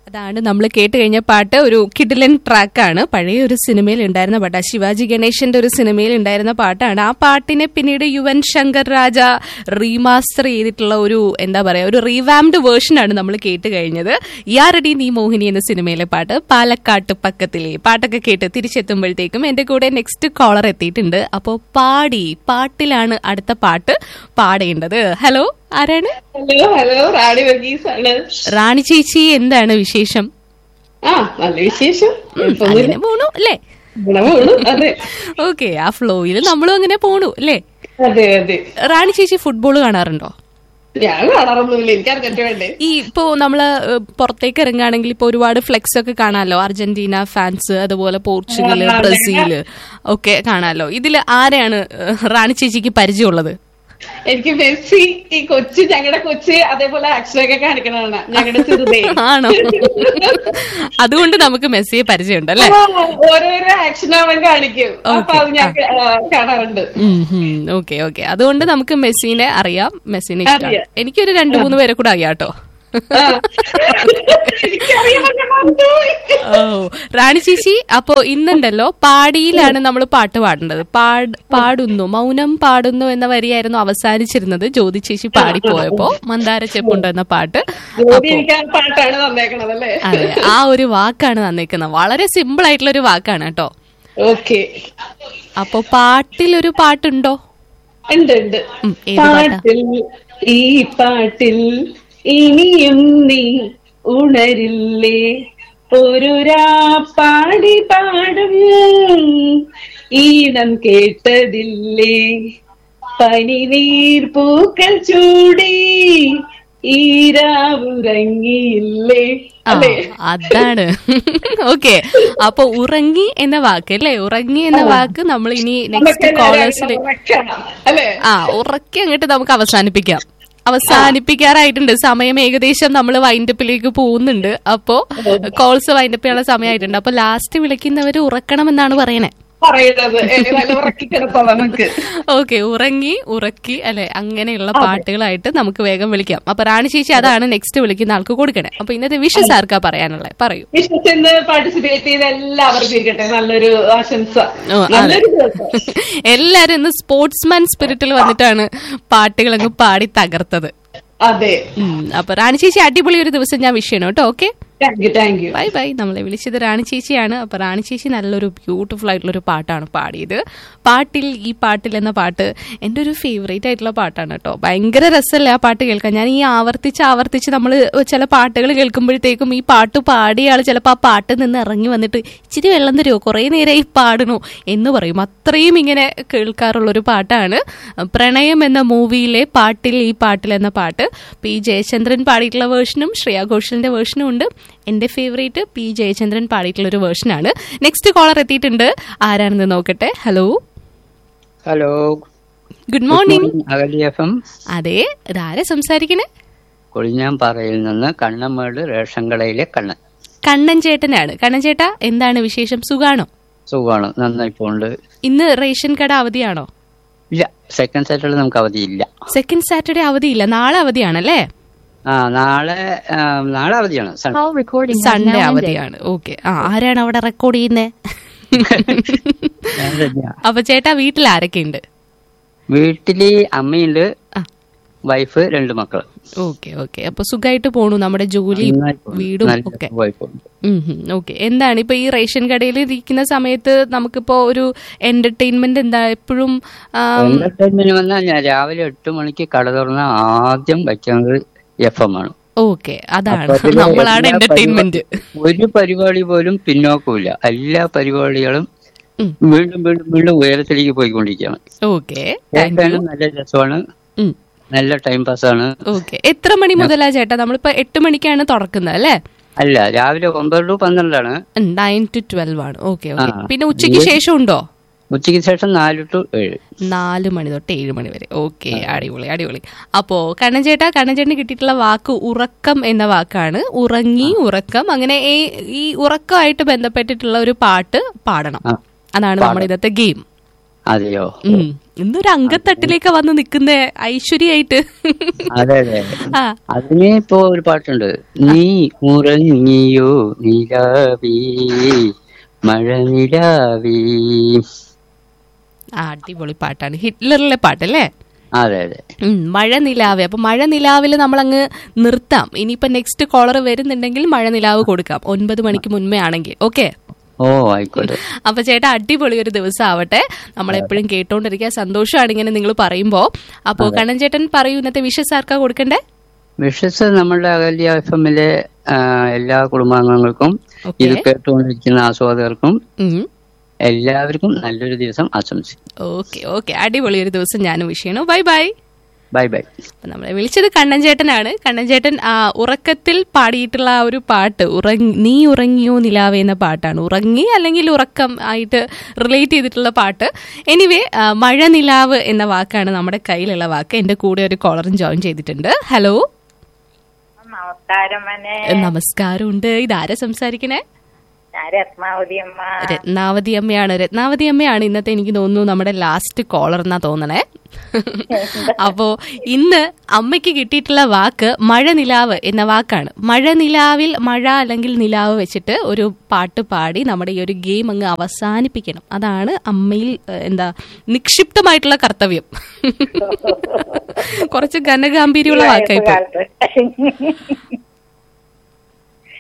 അതാണ് നമ്മൾ കേട്ട് കഴിഞ്ഞ പാട്ട് ഒരു കിഡിലൻ ട്രാക്കാണ് പഴയ ഒരു സിനിമയിൽ ഉണ്ടായിരുന്ന പാട്ട് ശിവാജി ഗണേശന്റെ ഒരു സിനിമയിൽ ഉണ്ടായിരുന്ന പാട്ടാണ് ആ പാട്ടിനെ പിന്നീട് യുവൻ ശങ്കർ രാജ റീമാസ്റ്റർ ചെയ്തിട്ടുള്ള ഒരു എന്താ പറയാ ഒരു റീവാംഡ് വേർഷൻ ആണ് നമ്മൾ കേട്ട് കഴിഞ്ഞത് യാരടി നീ മോഹിനി എന്ന സിനിമയിലെ പാട്ട് പാലക്കാട്ട് പക്കത്തിലെ പാട്ടൊക്കെ കേട്ട് തിരിച്ചെത്തുമ്പോഴത്തേക്കും എന്റെ കൂടെ നെക്സ്റ്റ് കോളർ എത്തിയിട്ടുണ്ട് അപ്പോ പാടി പാട്ടിലാണ് അടുത്ത പാട്ട് പാടേണ്ടത് ഹലോ ആരാണ് ഹലോ ഹലോ റാണി വർഗീസ് ആണ് റാണി ചേച്ചി എന്താണ് വിശേഷം ആ നല്ല വിശേഷം അങ്ങനെ പോണു അല്ലേ ഗുണമാണ് അതെ ഓക്കെ ആ ഫ്ലോയിൽ നമ്മളും അങ്ങനെ പോണു അല്ലേ അതെ അതെ റാണി ചേച്ചി ഫുട്ബോൾ കാണാറുണ്ടോ ഞാൻ കാണാറൊന്നുമില്ല എനിക്കറിഞ്ഞിട്ട് വേണ്ടേ ഈ ഇപ്പോ നമ്മള് ഏഹ്, പുറത്തേക്ക് ഇറങ്ങുകയാണെങ്കിൽ ഇപ്പൊ ഒരുപാട് ഫ്ലെക്സ് ഒക്കെ കാണാലോ അർജന്റീന ഫാൻസ് അതുപോലെ പോർച്ചുഗല് ബ്രസീല് ഒക്കെ കാണാലോ ഇതിൽ ആരെയാണ് ഏഹ്, റാണി ചേച്ചിക്ക് പരിചയമുള്ളത് എനിക്ക് മെസ്സി ഈ കൊച്ചു ഞങ്ങളുടെ കൊച്ച് അതേപോലെ ആക്ഷൻ ഒക്കെ കാണിക്കണതാണ് ഞങ്ങളുടെ ചെറുതേ ആണോ അതുകൊണ്ട് നമുക്ക് മെസ്സിയെ പരിചയമുണ്ട് അല്ലേ ആ, ഓരോരോ ആക്ഷൻ അവൻ കാണിക്കും അപ്പൊ അത് ഞാൻ ആ, കാണാറുണ്ട് ഓക്കെ ഓക്കെ അതുകൊണ്ട് നമുക്ക് മെസ്സിനെ അറിയാം മെസ്സിനെ ഇഷ്ടമാണ് അറിയാം. എനിക്കൊരു രണ്ടു മൂന്ന് പേരെ കൂടെ അറിയാം കേട്ടോ ആ. എനിക്കറിയാം ഞാൻ മറന്നുപോയി. ഓ റാണി ചേച്ചി അപ്പോ ഇന്നുണ്ടല്ലോ പാടിയിലാണ് നമ്മൾ പാട്ട് പാടേണ്ടത് പാട് പാടുന്നു മൗനം പാടുന്നു എന്ന വരിയായിരുന്നു അവസാനിച്ചിരുന്നത് ജ്യോതി ചേച്ചി പാടിപ്പോയപ്പോ മന്ദാര ചെപ്പുണ്ട് എന്ന പാട്ട് ജോലി എനിക്ക് ആ പാട്ടാണ് തന്നേക്കണത് അല്ലേ അതെ ആ ഒരു വാക്കാണ് തന്നേക്കുന്നത് വളരെ സിമ്പിൾ ആയിട്ടുള്ള ഒരു വാക്കാണ് കേട്ടോ ഓക്കെ അപ്പൊ പാട്ടിൽ ഒരു പാട്ടുണ്ടോ ഉണ്ട് ഉണ്ട് ഉം, ഏത് പാട്ടാ പാട്ടിൽ ഈ പാട്ടിൽ ഇനിയും നീ ഉണരില്ലേ ഒരു രാ പാടി പാടും ഈണം കേട്ടതില്ലേ പനിനീർ പൂക്കൾ ചൂടി ഈരാവുറങ്ങിയില്ലേ ആ, അല്ലേ അതാണ് ഓക്കെ അപ്പൊ ഉറങ്ങി എന്ന വാക്ക് അല്ലേ ഉറങ്ങി എന്ന വാക്ക് നമ്മൾ ഇനി നെക്സ്റ്റ് കോളേഴ്സിൽ ഉറക്കണം. അല്ലേ ആ ഉറക്കി അങ്ങോട്ട് നമുക്ക് അവസാനിപ്പിക്കാം അവസാനിപ്പിക്കാറായിട്ടുണ്ട് സമയം ഏകദേശം നമ്മൾ വൈൻഡപ്പിലേക്ക് പോകുന്നുണ്ട് അപ്പോ കോൾസ് വൈൻഡപ്പ് ചെയ്യാനുള്ള സമയമായിട്ടുണ്ട് അപ്പൊ ലാസ്റ്റ് വിളിക്കുന്നവര് ഉറക്കണമെന്നാണ് പറയണേ പറയണത് ഏതായാലും ഉറക്കി കിടത്താം നമുക്ക് ഓക്കെ ഉറങ്ങി ഉറക്കി അല്ലെ അങ്ങനെയുള്ള പാട്ടുകളായിട്ട് നമുക്ക് വേഗം വിളിക്കാം അപ്പൊ റാണി ചേച്ചി അതാണ് നെക്സ്റ്റ് വിളിക്കുന്ന ആൾക്ക് കൊടുക്കണേ അപ്പൊ ഇന്നത്തെ വിഷസ് ആർക്കാ പറയാനുള്ളത് പറയൂ വിശ്വസിന്ന് പാർട്ടിസിപ്പേറ്റ് ചെയ്ത എല്ലാവർക്കും ഇരിക്കട്ടെ നല്ലൊരു ആശംസ ഓ, അതെ. നല്ലൊരു ദിവസം എല്ലാരും ഇന്ന് സ്പോർട്സ്മാൻ സ്പിരിറ്റിൽ വന്നിട്ടാണ് പാട്ടുകൾ അങ്ങ് പാടി തകർത്തത് അതെ ഉം, അപ്പൊ റാണി ചേച്ചി അടിപൊളി ഒരു ദിവസം ഞാൻ വിഷ് ചെയ്യണം കേട്ടോ okay thank you thank you bye bye നമ്മളെ വിളിച്ചത് റാണി ചേച്ചിയാണ് അപ്പൊ റാണി ചേച്ചി നല്ലൊരു ബ്യൂട്ടിഫുൾ ആയിട്ടുള്ള ഒരു പാട്ടാണ് പാടിയത് പാട്ടിൽ ഈ പാട്ടിൽ എന്ന പാട്ട് എൻ്റെ ഒരു ഫേവറേറ്റ് ആയിട്ടുള്ള പാട്ടാണ് കേട്ടോ ഭയങ്കര രസമല്ലേ ആ പാട്ട് കേൾക്കാൻ ഞാൻ ഈ ആവർത്തിച്ച് ആവർത്തിച്ച് നമ്മൾ ചില പാട്ടുകൾ കേൾക്കുമ്പോഴത്തേക്കും ഈ പാട്ട് പാടിയ ആൾ ചിലപ്പോൾ ആ പാട്ടിൽ നിന്ന് ഇറങ്ങി വന്നിട്ട് ഇച്ചിരി വെള്ളം തരുമോ കുറേ നേരമായി പാടണോ എന്ന് പറയും അത്രയും ഇങ്ങനെ കേൾക്കാറുള്ള ഒരു പാട്ടാണ് പ്രണയം എന്ന മൂവിയിലെ പാട്ടിൽ ഈ പാട്ടിൽ എന്ന പാട്ട് പി ജയചന്ദ്രൻ പാടിയിട്ടുള്ള വേർഷനും ശ്രേയ ഘോഷലിന്റെ വേർഷനും ഉണ്ട് എന്റെ ഫേവറേറ്റ് പി ജയചന്ദ്രൻ പാടിയിട്ടുള്ള ഒരു വേർഷനാണ് നെക്സ്റ്റ് കോളർ എത്തിയിട്ടുണ്ട് ആരാണെന്ന് നോക്കട്ടെ ഹലോ ഹലോ ഗുഡ് മോർണിംഗ് അകലി എഫ് എം അതെ ഇതാരെ സംസാരിക്കണേ കൊഴിഞ്ഞാമ്പാറയിൽ നിന്ന് കണ്ണമ്മേട് റേഷൻ കടയിലെ കണ്ണൻ കണ്ണൻ ചേട്ടനാണ് കണ്ണൻ ചേട്ടാ എന്താണ് വിശേഷം സുഖാണോ സുഖമാണ് നന്നായി പോണ്ട് ഇന്ന് റേഷൻ കട അവധിയാണോ ഇല്ല സെക്കൻഡ് സാറ്റർഡേ നമുക്ക് അവധിയില്ല സെക്കൻഡ് സാറ്റർഡേ അവധിയില്ല നാളെ അവധിയാണല്ലേ ആ നാളെ ആ, നാളെ അവധിയാണ് സൺ- Call recording has Sunday now ended. അവധിയാണ് ഓക്കെ ആ ആരാണ് അവിടെ റെക്കോർഡ് ചെയ്യുന്നേ ഞാൻ തന്നെയാ. അപ്പൊ ചേട്ടാ വീട്ടിൽ ആരൊക്കെ ഉണ്ട് വീട്ടില് അമ്മയുണ്ട് ആ. വൈഫ് രണ്ട് മക്കള് ഓക്കെ ഓക്കെ അപ്പൊ സുഖമായിട്ട് പോണു നമ്മുടെ ജോലിയും നന്നായി പോണു. വീടും നല്ല ഒക്കെ വൈഫ് ഓക്കെ എന്താണ് ഇപ്പൊ ഈ റേഷൻ കടയിൽ ഇരിക്കുന്ന സമയത്ത് നമുക്കിപ്പോ ഒരു എന്റർടൈൻമെന്റ് എന്താ എപ്പോഴും എന്റർടൈൻമെന്റ് വന്നാൽ ഞാൻ രാവിലെ എട്ട് മണിക്ക് കട തുറന്ന ആദ്യം വയ്ക്കുന്നത് എഫ് എം ആണ് ഓക്കെ അതാണ് അപ്പൊ അതില് നമ്മളാണ് എല്ലാ എന്റർടൈൻമെന്റ് പരിപാടി- ഒരു പരിപാടി പോലും പിന്നോക്കമില്ല എല്ലാ പരിപാടികളും ഉം. വീണ്ടും വീണ്ടും വീണ്ടും ഉയരത്തിലേക്ക് പോയിക്കൊണ്ടിരിക്കുകയാണ് ഓക്കെ കേൾക്കാനും നല്ല രസമാണ് നല്ല ടൈം പാസ്സാണ് ഓക്കെ എത്ര മണി മുതലാ ചേട്ടാ നമ്മളിപ്പോ എട്ട് മണിക്കാണ് തുറക്കുന്നത് അല്ലേ അല്ല രാവിലെ ഒമ്പത് ടു പന്ത്രണ്ടാണ് നയൻ ടു ട്വൽവ് ആണ് ഓക്കെ ഓക്കെ ആ. പിന്നെ ഉച്ചയ്ക്ക് ശേഷം ഉണ്ടോ ഉച്ചയ്ക്ക് ശേഷം നാല് ടു ഏഴ് നാല് മണി തൊട്ട് ഏഴ് മണി വരെ ഓക്കെ അടിപൊളി അടിപൊളി അപ്പോ കണ്ണൻ ചേട്ടാ കണ്ണൻ ചേട്ടന് കിട്ടിയിട്ടുള്ള വാക്ക് ഉറക്കം എന്ന വാക്കാണ് ഉറങ്ങി ഉറക്കം അങ്ങനെ ഈ- ഈ ഉറക്കമായിട്ട് ബന്ധപ്പെട്ടിട്ടുള്ള ഒരു പാട്ട് പാടണം ആ. അതാണ് നമ്മുടെ ഇന്നത്തെ ഗെയിം അതെയോ ഇന്നൊരു അങ്കത്തട്ടിലേക്ക് വന്ന് നിൽക്കുന്ന ഐശ്വര്യായിട്ട് അതെ അതെ ആ അതിന് ഇപ്പോ ഒരു പാട്ടുണ്ട് നീ ഉറങ്ങിയോ നിലാവി മഴ നിലാവി ആ, അടിപൊളി പാട്ടാണ് ഹിറ്റ്ലറിലെ പാട്ടല്ലേ അതെ അതെ ഉം, മഴ നിലാവ് അപ്പൊ മഴ നിലാവിൽ നമ്മൾ അങ്ങ് നിർത്താം ഇനിയിപ്പോ നെക്സ്റ്റ് കോളർ വരുന്നുണ്ടെങ്കിൽ മഴ നിലാവ് കൊടുക്കാം ഒൻപത് മണിക്ക് മുൻപേ ആണെങ്കിൽ ഓക്കെ ഓ ആയിക്കോട്ടെ അപ്പൊ ചേട്ടാ അടിപൊളി ഒരു ദിവസം ആവട്ടെ നമ്മളെപ്പോഴും കേട്ടോണ്ടിരിക്കുക സന്തോഷമാണ് ഇങ്ങനെ നിങ്ങൾ പറയുമ്പോ അപ്പോ കണ്ണൻ ചേട്ടൻ പറയൂ ഇന്നത്തെ വിഷസ് ആർക്കാ കൊടുക്കണ്ടേ വിഷസ് നമ്മുടെ അകല്യ എഫ് എമ്മിലെ എല്ലാ കുടുംബാംഗങ്ങൾക്കും ഓക്കെ ഇത് കേട്ടുകൊണ്ടിരിക്കുന്ന ആസ്വാദകർക്കും ഉം. എല്ലാവർക്കും നല്ലൊരു ദിവസം ആശംസിക്കും ഓക്കെ ഓക്കെ അടിപൊളി ഒരു ദിവസം ഞാനും വിഷ് ചെയ്യണു ബൈ ബൈ ബൈ ബൈ അപ്പൊ നമ്മളെ വിളിച്ചത് കണ്ണൻ ചേട്ടനാണ് കണ്ണൻ ചേട്ടൻ ആ ഉറക്കത്തിൽ പാടിയിട്ടുള്ള ആ ഒരു പാട്ട് ഉറങ്ങി നീ ഉറങ്ങിയോ നിലാവേ എന്ന പാട്ടാണ് ഉറങ്ങി അല്ലെങ്കിൽ ഉറക്കം ആയിട്ട് റിലേറ്റ് ചെയ്തിട്ടുള്ള പാട്ട് എനിവേ മഴ നിലാവ് എന്ന വാക്കാണ് നമ്മുടെ കയ്യിലുള്ള വാക്ക് എന്റെ കൂടെ ഒരു കോളറും ജോയിൻ ചെയ്തിട്ടുണ്ട് ഹലോ നമസ്കാരം മനെ നമസ്കാരമുണ്ട് ഇതാരാ സംസാരിക്കണേ ഞാൻ രത്നാവതി അമ്മ രത്നാവതി അമ്മയാണ് രത്നാവതി അമ്മയാണ് ഇന്നത്തെ എനിക്ക് തോന്നുന്നു നമ്മുടെ ലാസ്റ്റ് കോളർ എന്നാ തോന്നണേ അപ്പോ ഇന്ന് അമ്മയ്ക്ക് കിട്ടിയിട്ടുള്ള വാക്ക് മഴ നിലാവ് എന്ന വാക്കാണ് മഴ നിലാവിൽ മഴ അല്ലെങ്കിൽ നിലാവ് വെച്ചിട്ട് ഒരു പാട്ട് പാടി നമ്മുടെ ഈ ഒരു ഗെയിം അങ്ങ് അവസാനിപ്പിക്കണം അതാണ് അമ്മയിൽ ഏഹ്, എന്താ നിക്ഷിപ്തമായിട്ടുള്ള കർത്തവ്യം കുറച്ച് ഘനഗാംഭീര്യമുള്ള വാക്കായി പോയി. കാലത്ത്